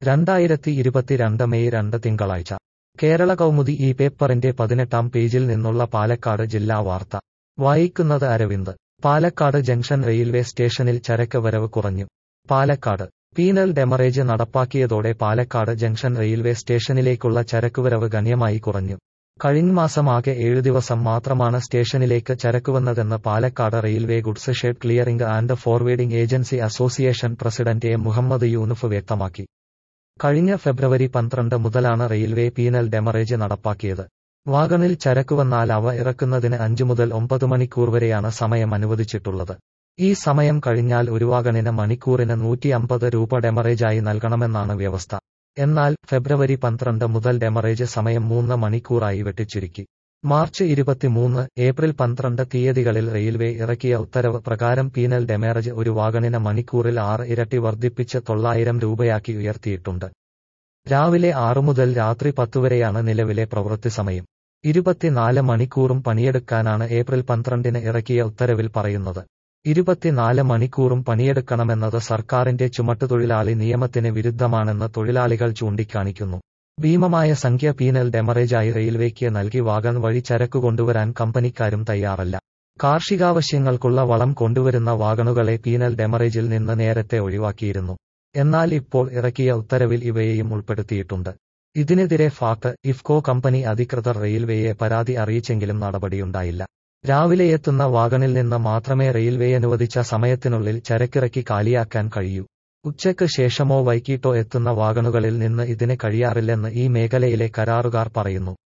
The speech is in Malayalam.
രണ്ടായിരത്തി ഇരുപത്തിരണ്ട് മെയ് രണ്ട് തിങ്കളാഴ്ച കേരള കൗമുദി ഈ പേപ്പറിന്റെ പതിനെട്ടാം പേജിൽ നിന്നുള്ള പാലക്കാട് ജില്ലാ വാർത്ത വായിക്കുന്നത് അരവിന്ദ് പാലക്കാട് ജംഗ്ഷൻ റെയിൽവേ സ്റ്റേഷനിൽ ചരക്ക് വരവ് കുറഞ്ഞു പാലക്കാട് പീനൽ ഡെമറേജ് നടപ്പാക്കിയതോടെ പാലക്കാട് ജംഗ്ഷൻ റെയിൽവേ സ്റ്റേഷനിലേക്കുള്ള ചരക്കുവരവ് ഗണ്യമായി കുറഞ്ഞു കഴിഞ്ഞ മാസം ആകെ ഏഴു ദിവസം മാത്രമാണ് സ്റ്റേഷനിലേക്ക് ചരക്കുവന്നതെന്ന് Palakkad railway goods shed clearing and forwarding agency association president A Muhammad യൂനുഫ് വ്യക്തമാക്കി കഴിഞ്ഞ ഫെബ്രുവരി പന്ത്രണ്ട് മുതലാണ് റെയിൽവേ പീനൽ ഡെമറേജ് നടപ്പാക്കിയത് വാഗണിൽ ചരക്കുവന്നാൽ അവ ഇറക്കുന്നതിന് അഞ്ചു മുതൽ ഒമ്പത് മണിക്കൂർ വരെയാണ് സമയം അനുവദിച്ചിട്ടുള്ളത് ഈ സമയം കഴിഞ്ഞാൽ ഒരു വാഗണിന് മണിക്കൂറിന് നൂറ്റി അമ്പത് രൂപ ഡെമറേജായി നൽകണമെന്നാണ് വ്യവസ്ഥ എന്നാൽ ഫെബ്രുവരി പന്ത്രണ്ട് മുതൽ ഡെമറേജ് സമയം മൂന്ന് മണിക്കൂറായി വെട്ടിച്ചുരുക്കി മാർച്ച് ഇരുപത്തിമൂന്ന് ഏപ്രിൽ പന്ത്രണ്ട് തീയതികളിൽ റെയിൽവേ ഇറക്കിയ ഉത്തരവ് പ്രകാരം പീനൽ ഡെമേറേജ് ഒരു വാഗണിന് മണിക്കൂറിൽ ആറ് ഇരട്ടി വർദ്ധിപ്പിച്ച് തൊള്ളായിരം രൂപയാക്കി ഉയർത്തിയിട്ടുണ്ട് രാവിലെ ആറു മുതൽ രാത്രി പത്തുവരെയാണ് നിലവിലെ പ്രവൃത്തി സമയം ഇരുപത്തിനാല് മണിക്കൂറും പണിയെടുക്കാനാണ് ഏപ്രിൽ പന്ത്രണ്ടിന് ഇറക്കിയ ഉത്തരവിൽ പറയുന്നത് ഇരുപത്തിനാല് മണിക്കൂറും പണിയെടുക്കണമെന്നത് സർക്കാരിന്റെ ചുമട്ടുതൊഴിലാളി നിയമത്തിന് വിരുദ്ധമാണെന്ന് തൊഴിലാളികൾ ചൂണ്ടിക്കാണിക്കുന്നു ഭീമമായ സംഖ്യ പീനൽ ഡെമറേജായി റെയിൽവേക്ക് നൽകി വാഗൺ വഴി ചരക്കു കൊണ്ടുവരാൻ കമ്പനിക്കാരും തയ്യാറല്ല കാർഷികാവശ്യങ്ങൾക്കുള്ള വളം കൊണ്ടുവരുന്ന വാഗണുകളെ പീനൽ ഡെമറേജിൽ നിന്ന് നേരത്തെ ഒഴിവാക്കിയിരുന്നു എന്നാൽ ഇപ്പോൾ ഇറക്കിയ ഉത്തരവിൽ ഇവയെയും ഉൾപ്പെടുത്തിയിട്ടുണ്ട് ഇതിനെതിരെ ഫാക്ട് ഇഫ്കോ കമ്പനി അധികൃതർ റെയിൽവേയെ പരാതി അറിയിച്ചെങ്കിലും നടപടിയുണ്ടായില്ല രാവിലെ എത്തുന്ന വാഗണിൽ നിന്ന് മാത്രമേ റെയിൽവേ അനുവദിച്ച സമയത്തിനുള്ളിൽ ചരക്കിറക്കി കാലിയാക്കാൻ കഴിയൂ ഉച്ചയ്ക്ക് ശേഷമോ വൈകിട്ടോ എത്തുന്ന വാഗണുകളിൽ നിന്ന് ഇതിന് കഴിയാറില്ലെന്ന് ഈ മേഖലയിലെ കരാറുകാർ പറയുന്നു